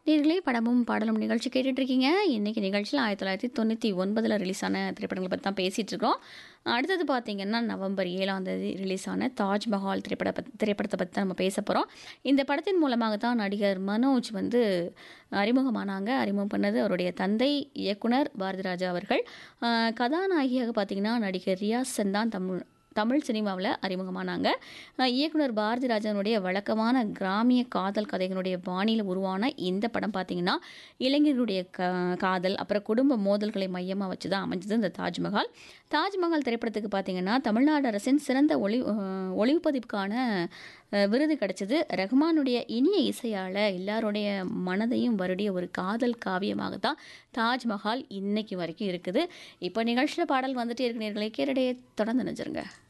நேர்களே படமும் பாடலும் நிகழ்ச்சி கேட்டுட்டு இருக்கீங்க இன்னைக்கு நிகழ்ச்சியில் ஆயிரத்தி தொள்ளாயிரத்தி தொண்ணூற்றி ஒன்பதில் ரிலீஸ் ஆன திரைப்படங்களை பற்றி தான் பேசிகிட்டு இருக்கோம் அடுத்தது பார்த்தீங்கன்னா நவம்பர் ஏழாம் தேதி ரிலீஸ் ஆன தாஜ்மஹால் திரைப்பட பத் திரைப்படத்தை பற்றி தான் நம்ம பேச போகிறோம் இந்த படத்தின் மூலமாக தான் நடிகர் மனோஜ் வந்து அறிமுகமானாங்க அறிமுகம் பண்ணது அவருடைய தந்தை இயக்குனர் பாரதிராஜா அவர்கள் அஹ், கதாநாயகியாக பார்த்தீங்கன்னா நடிகர் ரியாசன் தான் தமிழ் தமிழ் சினிமாவில் அறிமுகமானாங்க அஹ் இயக்குனர் பாரதி ராஜனுடைய வழக்கமான கிராமிய காதல் கதைகளுடைய பாணியில் உருவான இந்த படம் பார்த்தீங்கன்னா இளைஞர்களுடைய க காதல் அப்புறம் குடும்ப மோதல்களை மையமாக வச்சு தான் அமைஞ்சது இந்த தாஜ்மஹால் தாஜ்மஹால் திரைப்படத்துக்கு பார்த்தீங்கன்னா தமிழ்நாடு அரசின் சிறந்த ஒளி அஹ் ஒளிப்பதிவுக்கான அஹ், விருது கிடைச்சது ரஹ்மானுடைய இனிய இசையால் எல்லாருடைய மனதையும் வருடிய ஒரு காதல் காவியமாக தான் தாஜ்மஹால் இன்னைக்கு வரைக்கும் இருக்குது இப்போ நிகழ்ச்சியில் பாடல் வந்துட்டு இருக்கிற நேர்களை கேரடையே தொடர்ந்து நினைச்சிருங்க